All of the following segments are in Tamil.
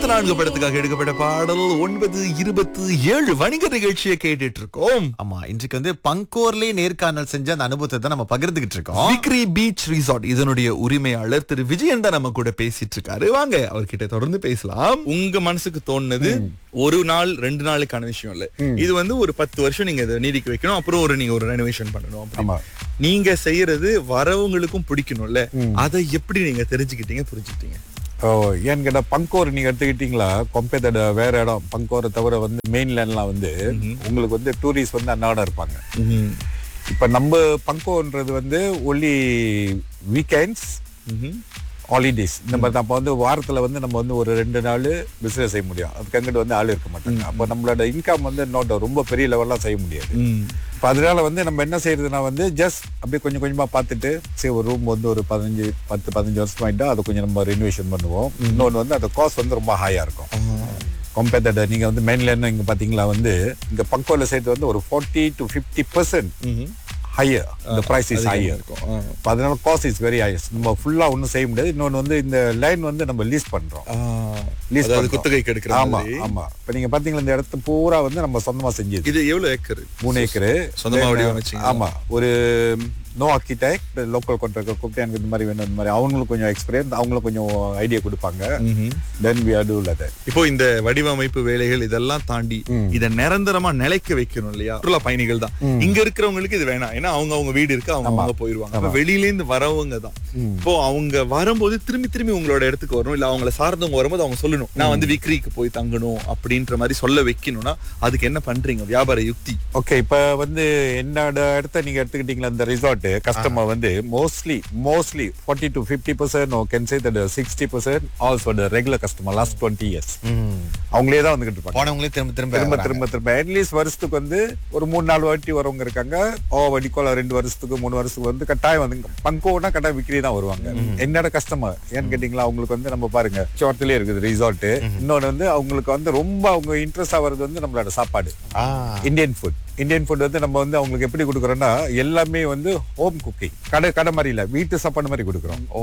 இருபத்தி நான்கு படத்துக்காக எடுக்கப்பட்ட பாடல் ஒன்பது இருபத்தி ஏழு வணிக நிகழ்ச்சியை கேட்டுட்டு இருக்கோம் ஆமா இன்றைக்கு வந்து பங்கோர்லயே நேர்காணல் செஞ்ச அந்த அனுபவத்தை தான் நம்ம பகிர்ந்துகிட்டு இருக்கோம் விக்ரி பீச் ரிசார்ட் இதனுடைய உரிமையாளர் திரு விஜயன் தான் நம்ம கூட பேசிட்டு இருக்காரு வாங்க அவர்கிட்ட தொடர்ந்து பேசலாம் உங்க மனசுக்கு தோணுனது ஒரு நாள் ரெண்டு நாளுக்கான விஷயம் இல்ல இது வந்து ஒரு பத்து வருஷம் நீங்க இதை நீடிக்க வைக்கணும் அப்புறம் ஒரு நீங்க ஒரு ரெனோவேஷன் பண்ணணும் அப்படின்னு. ஆமா. நீங்க செய்யறது வரவங்களுக்கும் பிடிக்கணும்ல அதை எப்படி நீங்க தெரிஞ்சுக்கிட்டீங்க புரிஞ்சுக்கிட்டீங்க ஓ ஏன்னு கேட்டா பங்கோர் நீங்க எடுத்துக்கிட்டீங்களா கொம்பேத்தோட வேற இடம் பங்கோரை தவிர வந்து மெயின்லேண்ட்லாம் வந்து உங்களுக்கு வந்து டூரிஸ்ட் வந்து அன்னாடம் இருப்பாங்க இப்ப நம்ம பங்கோன்றது வந்து ஒன்லி வீக்கெண்ட்ஸ் ஹாலிடேஸ் இந்த மாதிரி தான் அப்போ வந்து வாரத்துல வந்து நம்ம வந்து ஒரு ரெண்டு நாள் பிசினஸ் செய்ய முடியும் அதுக்கு அங்கிட்டு வந்து ஆள் இருக்க மாட்டாங்க அப்போ நம்மளோட இன்கம் வந்து நோட் ரொம்ப பெரிய லெவல்லாம் செய்ய முடியாது இப்போ அதனால வந்து நம்ம என்ன செய்யறதுனா வந்து ஜஸ்ட் அப்படியே கொஞ்சம் கொஞ்சமா பார்த்துட்டு சரி ஒரு ரூம் வந்து ஒரு பதினஞ்சு பத்து பதினஞ்சு வருஷம் ஆயிட்டா அதை கொஞ்சம் நம்ம ரெனோவேஷன் பண்ணுவோம் இன்னொன்று வந்து அந்த காஸ்ட் வந்து ரொம்ப ஹையா இருக்கும் கம்பேர்ட் நீங்க வந்து மெயின்லேண்ட் இங்க பாத்தீங்களா வந்து இங்க பங்கோல சேர்த்து வந்து ஒரு forty to fifty percent higher இந்த ப்ரைஸ் இஸ் ஹையர் இருக்கும் இப்போ அதனால காஸ்ட் இஸ் வெரி ஹையஸ்ட் நம்ம ஃபுல்லா ஒன்றும் செய்ய முடியாது இன்னொன்று வந்து இந்த லைன் வந்து நம்ம லீஸ் பண்றோம் Lease அதாவது பண்றோம். குத்தகைக்கு எடுக்கிற ஆமா மாதிரி. ஆமா இப்போ நீங்க பாத்தீங்கன்னா இந்த இடத்து பூரா வந்து நம்ம சொந்தமா செஞ்சது இது எவ்வளவு ஏக்கர் மூணு ஏக்கரு சொந்தமா Then, வடிவமைச்சீங்களா? ஆமா ஒரு நோ ஆர்கிடெக்ட் லோக்கல் கான்ட்ராக்டர் கூப்பிட்டு எனக்கு இந்த மாதிரி வேணும் இந்த மாதிரி அவங்களும் கொஞ்சம் எக்ஸ்பீரியன்ஸ் அவங்களும் கொஞ்சம் ஐடியா கொடுப்பாங்க then we are together இப்போ இந்த வடிவமைப்பு வேலைகள் இதெல்லாம் தாண்டி இத நிரந்தரமா நிலைக்க வைக்கணும் இல்லையா சுற்றுலா பயணிகள் தான் இங்க இருக்கிறவங்களுக்கு இது வேணாம் ஏன்னா அவங்க அவங்க வீடு இருக்கு அவங்க அவங்க போயிருவாங்க அப்ப வெளியில இருந்து வரவங்க தான் இப்போ அவங்க வரும்போது திரும்பி திரும்பி உங்களோட இடத்துக்கு வரணும் இல்ல அவங்கள சார்ந்தவங்க வரும்போது அவங்க சொல்லணும் நான் வந்து விக்ரிக்கு போய் தங்கணும் அப்படின்ற மாதிரி சொல்ல வைக்கணும்னா அதுக்கு என்ன பண்றீங்க வியாபார யுக்தி ஓகே இப்ப வந்து என்னோட இடத்த நீங்க எடுத்துக்கிட்டீங்களா இந்த ரிசார்ட் கஸ்டமர் வந்து mostly mostly forty to fifty percent can say that sixty percent also regular customer last twenty years அவங்களே தான் வந்துகிட்டு இருப்பாங்க போனவங்களே திரும்ப திரும்ப திரும்ப வராங்க. திரும்ப திரும்ப அட்லீஸ்ட் வருஷத்துக்கு வந்து ஒரு மூணு நாலு வாட்டி வரவங்க இருக்காங்க ஓ வடிக்கோல ரெண்டு வருஷத்துக்கு மூணு வருஷத்துக்கு வந்து கட்டாயம் வந்து பங்கோனா கட்டாயம் விக்ரி தான் வருவாங்க என்னோட கஸ்டமர் ஏன்னு கேட்டீங்களா அவங்களுக்கு வந்து நம்ம பாருங்க சோர்த்திலே இருக்குது ரிசார்ட் இன்னொன்னு வந்து அவங்களுக்கு வந்து ரொம்ப அவங்க இன்ட்ரெஸ்ட் ஆகிறது வந்து நம்மளோட சாப்பாடு ஆ, இந்தியன் ஃபுட் இந்தியன் ஃபுட் வந்து நம்ம வந்து அவங்களுக்கு எப்படி கொடுக்குறோம்னா எல்லாமே வந்து ஹோம் குக்கிங் கடை கடை மாதிரி இல்ல வீட்டு சாப்பாடு மாதிரி கொடுக்குறோம் oh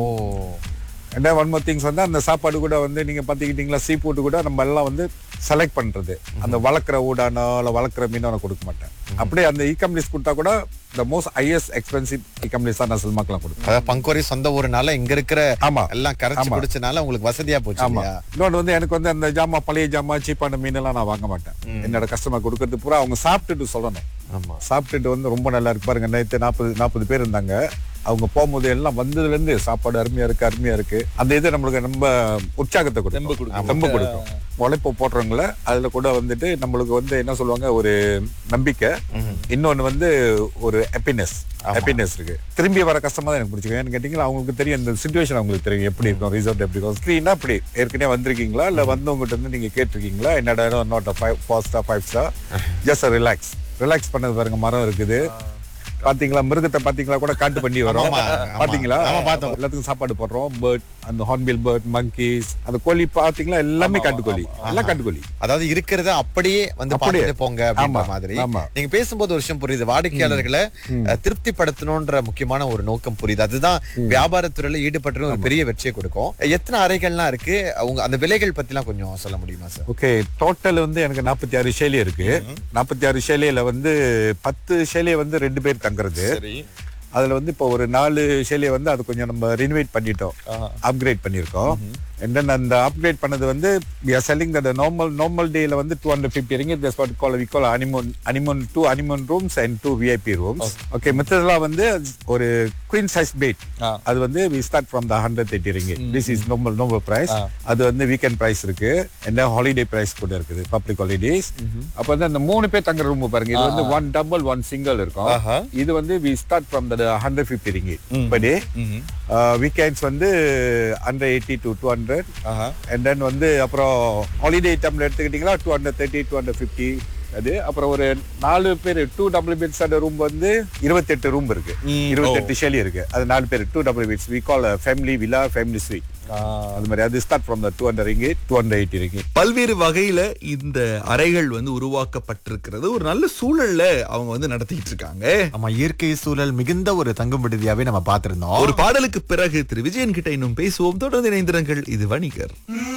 and one more things வந்து அந்த சாப்பாடு கூட வந்து நீங்க பாத்துக்கிட்டீங்களா சீ ஃபுட் கூட நம்ம எல்லாம் வந்து செலக்ட் பண்றது அந்த வளர்க்குற ஊடானோ இல்ல வளர்க்குற மீனோ நான் கொடுக்க மாட்டேன் அப்படியே அந்த இ கம்பெனிஸ் கொடுத்தா கூட த மோஸ்ட் ஹையஸ்ட் எக்ஸ்பென்சிவ் இ கம்பெனிஸ் தான் நான் சில்மாக்கெல்லாம் கொடுப்பேன் அதாவது பங்கோரி சொந்த ஊருனால இங்க இருக்கிற ஆமா. எல்லாம் கரைச்சு ஆமா. குடிச்சனால உங்களுக்கு வசதியா போச்சு ஆமா இல்லையா? இன்னொன்று வந்து எனக்கு வந்து அந்த ஜாமா பழைய ஜாமா சீப்பான மீன் எல்லாம் நான் வாங்க மாட்டேன் என்னோட கஸ்டமர் கொடுக்கறது பூரா அவங்க சாப்பிட்டுட்டு சொல்லணும் ஆமா சாப்பிட்டுட்டு வந்து ரொம்ப நல்லா இருக்கு பாருங்க நேற்று நாற்பது நாற்பது பேர் இருந்தாங்க அவங்க போகும்போது எல்லாம் வந்ததுல இருந்து சாப்பாடு அருமையா இருக்கு அருமையா இருக்கு அந்த இது நம்மளுக்கு ரொம்ப உற்சாகத்தை தெம்பு கொடுக்கும் கொடுக்கும். தெம்பு கொடுக்கும் உழைப்பு போடுறவங்கள அதுல கூட வந்துட்டு நம்மளுக்கு வந்து என்ன சொல்லுவாங்க ஒரு நம்பிக்கை இன்னொன்னு வந்து ஒரு ஹாப்பினஸ் ஹாப்பினஸ் இருக்கு திரும்பி வர கஷ்டமா தான் எனக்கு பிடிச்சிருக்கு ஏன்னு கேட்டீங்களா அவங்களுக்கு தெரியும் இந்த சுச்சுவேஷன் அவங்களுக்கு தெரியும் எப்படி இருக்கும் ரிசல்ட் எப்படி இருக்கும் ஸ்க்ரீனா அப்படி ஏற்கனவே வந்திருக்கீங்களா இல்ல வந்தவங்ககிட்ட இருந்து நீங்க கேட்டிருக்கீங்களா என்னோட இடம் not five four star five star just relax relax பண்ணது பாருங்க மரம் இருக்குது பாத்தீங்களா மிருகத்தை பாத்தீங்களா கூட காட்டு பண்ணி வரும் ஆமா, ஆமா. பாத்தீங்களா ஆமா, பார்த்தோம். எல்லாத்துக்கும் சாப்பாடு போடுறோம் பேர்ட் அந்த ஹார்ன்பில் பேர்ட் monkeys அந்த கோழி பாத்தீங்களா எல்லாமே காட்டுக்கோழி எல்லாம் காட்டுக்கோழி அதாவது இருக்கிறத அப்படியே வந்து அப்படியே. பார்த்துட்டு போங்க அப்படின்ற ஆமா, மாதிரி ஆமா. நீங்க பேசும்போது ஒரு விஷயம் புரியுது வாடிக்கையாளர்களை அஹ், திருப்திப்படுத்தணும்ன்ற முக்கியமான ஒரு நோக்கம் புரியுது அதுதான் வியாபாரத்துறையில ஈடுபட்டு ஒரு பெரிய வெற்றியை கொடுக்கும் எத்தனை அறைகள்லாம் இருக்கு அவங்க அந்த விலைகள் பத்திலாம் கொஞ்சம் சொல்ல முடியுமா சார் ஓகே டோட்டல் வந்து எனக்கு நாற்பத்தி ஆறு ஷேலி இருக்கு நாற்பத்தி ஆறு ஷேலியில வந்து பத்து ஷேலியை வந்து ரெண்டு பேர் தங்குறது சரி அதுல வந்து இப்போ ஒரு நாலு ஷேலியை வந்து அது கொஞ்சம் நம்ம ரினோவேட் பண்ணிட்டோம் அப்கிரேட் பண்ணியிருக்கோம் அண்ட் தென் அந்த அப்கிரேட் பண்ணது வந்து we are selling that the normal normal டேல வந்து two hundred fifty ringgit that's what call we call anemone anemone two anemone rooms and two VIP rooms okay மித்ததெல்லாம் வந்து ஒரு குயின் சைஸ் பெட் ஆ. அது வந்து we start from the hundred thirty ringgit this is normal normal price அது வந்து வீக்கெண்ட் பிரைஸ் இருக்கு அண்ட் ஹாலிடே பிரைஸ் கூட இருக்குது பப்ளிக் ஹாலிடேஸ் அப்ப வந்து அந்த மூணு பேர் தங்குற ரூம் பாருங்க இது வந்து ஒன் டபுள் ஒன் சிங்கிள் இருக்கும் ஆஹா. இது வந்து we start from the hundred fifty ringgit per day weekends வந்து hundred eighty to two hundred ஆஹா. அண்ட் தென் வந்து அப்புறம் ஹாலிடே டைம்ல எடுத்துக்கிட்டீங்களா two hundred thirty two hundred fifty அது அப்புறம் ஒரு நாலு பேர் டூ டபுள் பெட்ஸ் அந்த ரூம் வந்து இருபத்தெட்டு ரூம் இருக்கு ம், இருபத்தெட்டு ஷெலி இருக்கு அது நாலு பேர் two double beds we call family villa family suite அது மாதிரி அது start from the two hundred ringgit two hundred eighty ringgit பல்வேறு வகையில இந்த அறைகள் வந்து உருவாக்கப்பட்டிருக்கிறது ஒரு நல்ல சூழல்ல அவங்க வந்து நடத்திட்டு இருக்காங்க ஆமா இயற்கை சூழல் மிகுந்த ஒரு தங்கும் விடுதியாவே நம்ம பார்த்திருந்தோம் ஒரு பாடலுக்கு பிறகு திரு விஜயன் கிட்ட இன்னும் பேசுவோம் தொடர்ந்து இணைந்திருங்கள் இது வணிகர்